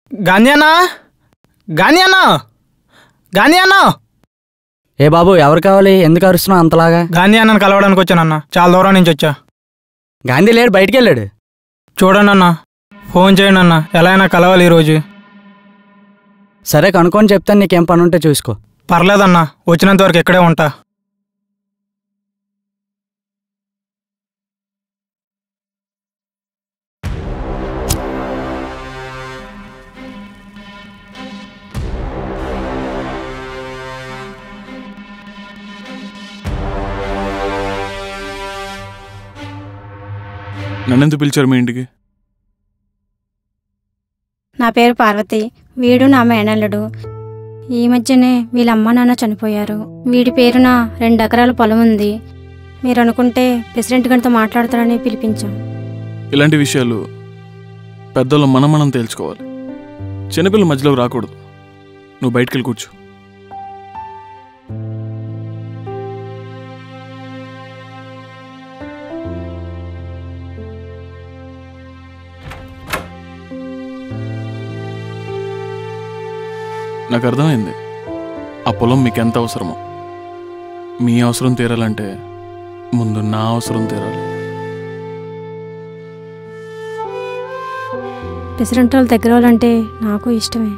గాంధీ అన్నా గాంధీ అన్నా గాంధీ అన్నా ఏ బాబు ఎవరు కావాలి ఎందుకు అరుస్తున్నావు అంతలాగా గాంధీ అన్నను కలవడానికి వచ్చానన్న చాలా దూరం నుంచి వచ్చా గాంధీ లేడు బయటికి వెళ్ళాడు చూడండి అన్న ఫోన్ చేయండి అన్న ఎలా అయినా కలవాలి ఈరోజు సరే కనుక్కొని చెప్తాను నీకేం పని ఉంటే చూసుకో పర్లేదన్నా వచ్చినంత వరకు ఇక్కడే ఉంటా నన్నెందుకు పిలిచారు మీ ఇంటికి నా పేరు పార్వతి వీడు నా మేనల్లుడు ఈ మధ్యనే వీళ్ళ అమ్మ నాన్న చనిపోయారు వీడి పేరున రెండు ఎకరాల పొలం ఉంది మీరు అనుకుంటే ప్రెసిడెంట్ గారితో మాట్లాడతారని పిలిపించాం ఇలాంటి విషయాలు పెద్దలు మనం మనం తేల్చుకోవాలి చిన్నపిల్లల మధ్యలో రాకూడదు నువ్వు బయటికి వెళ్ళి కూర్చో నాకు అర్థమైంది ఆ పొలం మీకు ఎంత అవసరమో మీ అవసరం తీరాలంటే ముందు నా అవసరం తీరాలి ప్రెసిడెంట్ వాళ్ళ దగ్గర వాళ్ళంటే నాకు ఇష్టమే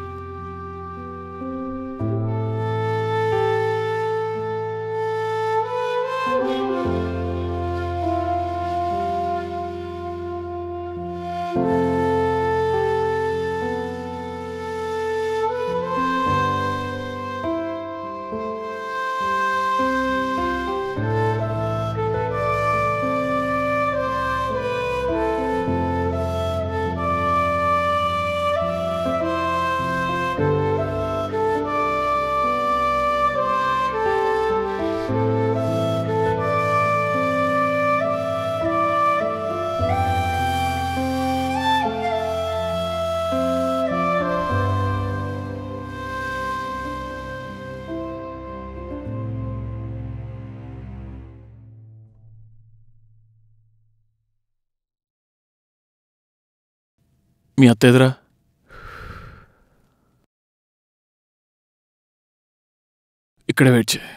మీ అత్త ఎదురా ఇక్కడే వెయిట్ చేయి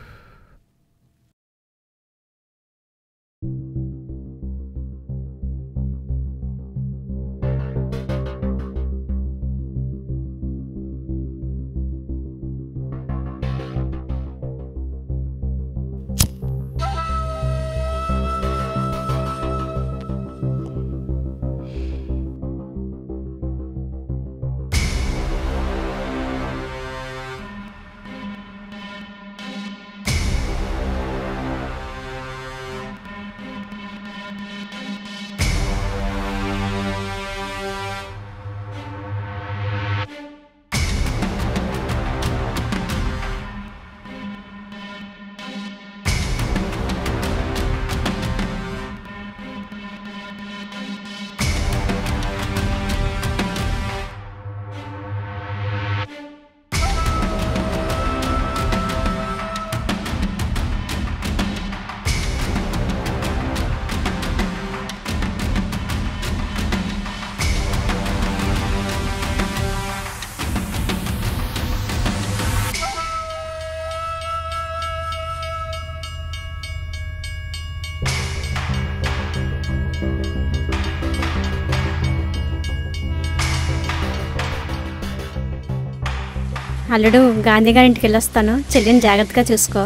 అల్లుడు గాంధీ గారి ఇంటికి వెళ్ళొస్తాను చెల్లిని జాగ్రత్తగా చూసుకో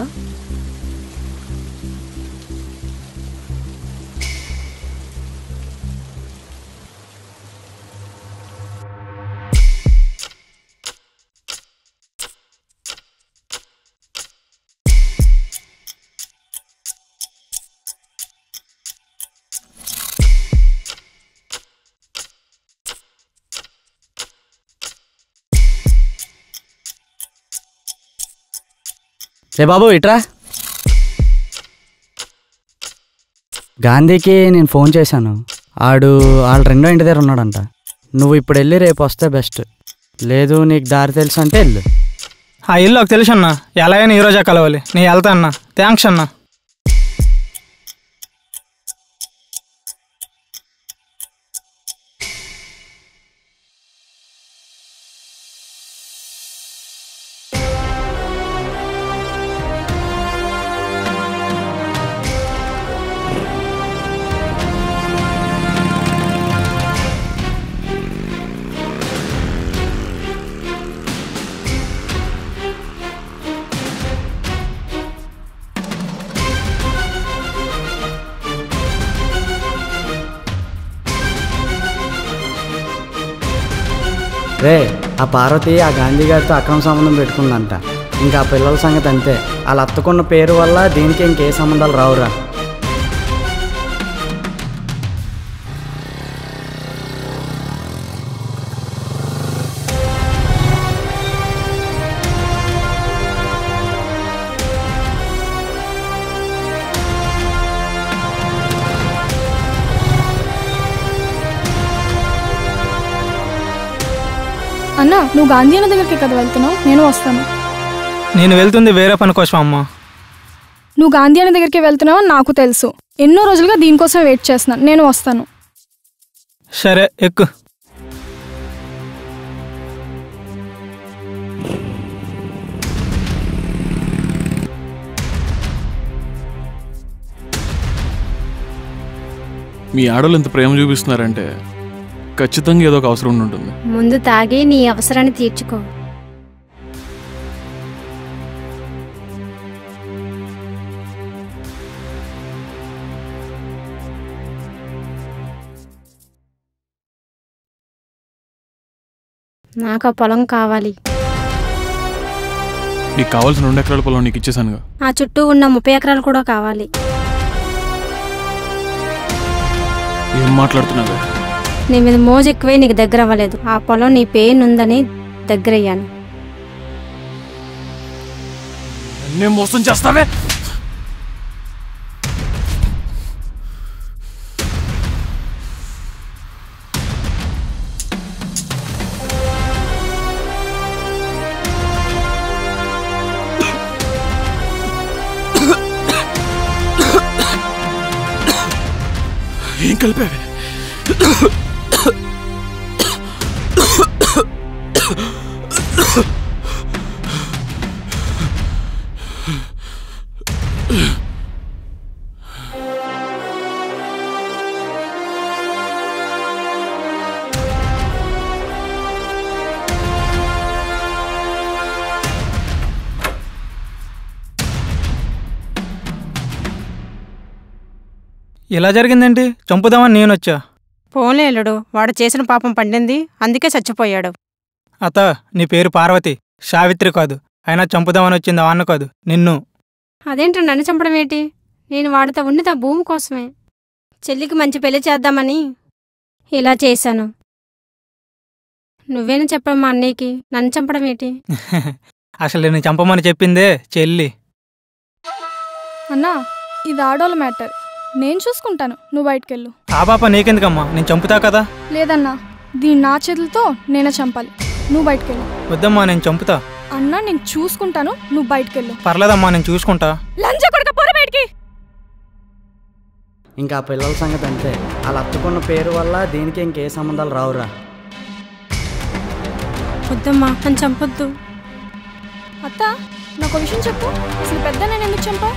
రే బాబు ఇట్రా గాంధీకి నేను ఫోన్ చేశాను ఆడు వాళ్ళ రెండో ఇంటి దగ్గర ఉన్నాడంట నువ్వు ఇప్పుడు వెళ్ళి రేపు వస్తే బెస్ట్ లేదు నీకు దారి తెలుసు అంటే వెళ్ళు ఆ ఇల్లు నాకు తెలుసు అన్న ఎలా అయినా ఈరోజే కలవాలి నేను వెళ్తా అన్న థ్యాంక్స్ అన్న రే ఆ పార్వతి ఆ గాంధీ గారితో అక్రమ సంబంధం పెట్టుకుందంట ఇంకా ఆ పిల్లల సంగతి అంతే వాళ్ళ అత్తకున్న పేరు వల్ల దీనికి ఇంకే సంబంధాలు రావురా అన్న నువ్వు గాంధీ అన్న దగ్గరికి కదా వెళ్తున్నావు నేను వస్తాను నేను వెళ్తుంది వేరే పని కోసం అమ్మా నువ్వు గాంధీ అన్న దగ్గరికి వెళ్తున్నావు అని నాకు తెలుసు ఎన్నో రోజులుగా దీనికోసం వెయిట్ చేస్తున్నాను నేను వస్తాను సరే ఎక్కు మీ ఆడవాళ్ళు ఎంత ప్రేమ చూపిస్తున్నారంటే ఖచ్చితంగా ఏదో ఒక అవసరం ఉండి ఉంటుంది ముందు తాగి నీ అవసరాన్ని తీర్చుకో నాకు ఆ పొలం కావాలి నీకు కావాల్సిన రెండు ఎకరాల పొలం నీకు ఇచ్చేసానుగా ఆ చుట్టూ ఉన్న ముప్పై ఎకరాలు కూడా కావాలి ఏం మాట్లాడుతున్నావే నీ మీద మోజు ఎక్కువై నీకు దగ్గర అవ్వలేదు ఆ పొలం నీ పేరు ఉందని దగ్గరయ్యాను నేను మోసం చేస్తావే ఏం కలిపావే ఇలా జరిగిందేంటి చంపుదామని నేను వచ్చా పోన్లే అల్లుడు వాడు చేసిన పాపం పండింది అందుకే చచ్చిపోయాడు అత నీ పేరు పార్వతి సావిత్రి కాదు అయినా చంపుదామని వచ్చింది అన్న కాదు నిన్ను అదేంటి నన్ను చంపడం ఏంటి నేను వాడితో ఉన్నది ఆ భూమి కోసమే చెల్లికి మంచి పెళ్లి చేద్దామని ఇలా చేశాను నువ్వేనా చెప్పడం మా అన్నయ్యకి నన్ను చంపడం ఏంటి అసలు నేను చంపమని చెప్పిందే చెల్లి అన్నా ఇది ఆడోళ్ళ మ్యాటర్ నేను చూసుకుంటాను నువ్వు బయటకెళ్ళు ఆ పాప నీకెందుకమ్మా నేను చంపుతా కదా లేదన్నా దీన్ని నా చేతులతో నేనే చంపాలి నువ్వు బయటకెళ్ళు వద్దమ్మా నేను చంపుతా అన్నా నేను చూసుకుంటాను నువ్వు బయటకెళ్ళు పర్లేదమ్మా నేను చూసుకుంటా లంచ కొడుక పోర బయటికి ఇంకా ఆ పిల్లల సంగతి అంతే వాళ్ళ అత్తకున్న పేరు వల్ల దీనికి ఇంకే సంబంధాలు రావురా వద్దమ్మా నన్ను చంపొద్దు అత్త నాకు ఒక విషయం చెప్పు అసలు పెద్ద నేను ఎందుకు చంపా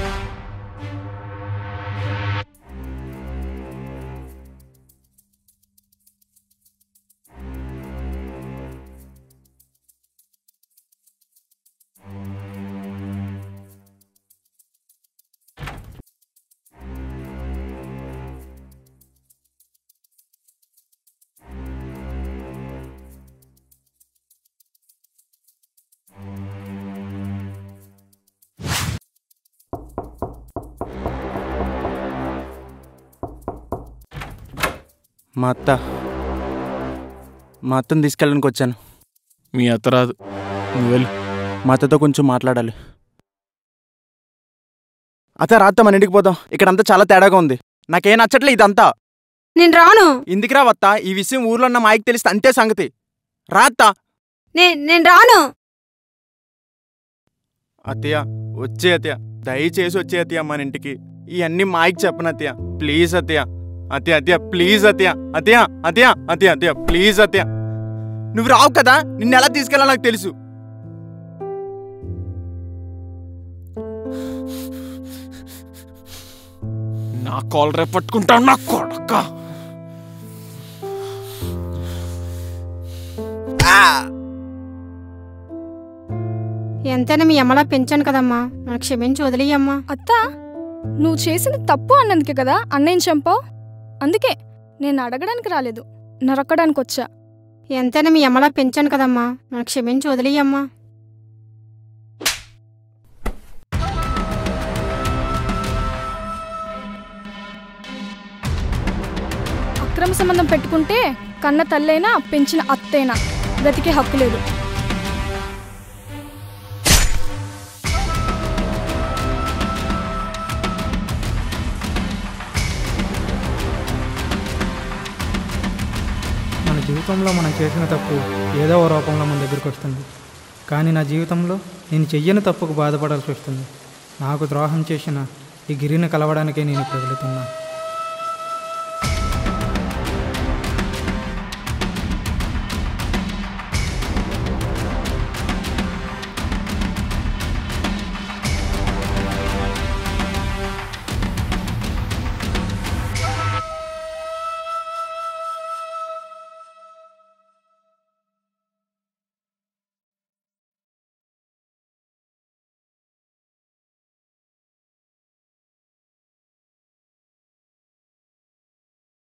మా అత్త మా అత్తని తీసుకెళ్ళడానికి వచ్చాను మీ అత్త రాదు నువ్వు వెళ్ళు మా అత్తతో కొంచెం మాట్లాడాలి అత్త రాత్త మన ఇంటికి పోదాం ఇక్కడంతా చాలా తేడాగా ఉంది నాకేం నచ్చట్లే ఇదంతా నేను రాను ఇందుకురా వత్తా ఈ విషయం ఊర్లో ఉన్న మాయకి తెలిస్తే అంతే సంగతి రాత్తా నే- నేను రాను అత్తయ్య వచ్చే అత్తయ్య దయచేసి వచ్చే అత్తయ్య మన ఇంటికి ఇవన్నీ మాయకి చెప్పను అత్తయ్య ప్లీజ్ అత్తయ్య అత్తయ్య అత్తయ్య ప్లీజ్ అత్తయ్య అత్తయ్య అత్తయ్య అత్తయ్య అత్తయ్య ప్లీజ్ అత్తయ్య నువ్వు రావు కదా నిన్ను ఎలా తీసుకెళ్ళాలో నాకు తెలుసు నా కాల్ రేపు పట్టుకుంటాను నా కొడక ఎంతైనా మీ అమ్మలా పెంచాను కదమ్మా నన్ను క్షమించి వదిలేయమ్మా అత్త నువ్వు చేసింది తప్పు అన్నందుకే కదా అన్నయ్యని చంపావు అందుకే నేను అడగడానికి రాలేదు నరక్కడానికి వచ్చా ఎంతైనా మీ అమ్మలా పెంచాను కదమ్మా నన్ను క్షమించి వదిలేయమ్మా అక్రమ సంబంధం పెట్టుకుంటే కన్న తల్లైనా పెంచిన అత్తైనా బ్రతికే హక్కు లేదు మన జీవితంలో మనం చేసిన తప్పు ఏదో ఓ రూపంలో మన దగ్గరికి వస్తుంది కానీ నా జీవితంలో నేను చెయ్యని తప్పుకు బాధపడాల్సి వస్తుంది నాకు ద్రోహం చేసిన ఈ గిరిని కలవడానికే నేను ఇప్పుడు వెళుతున్నా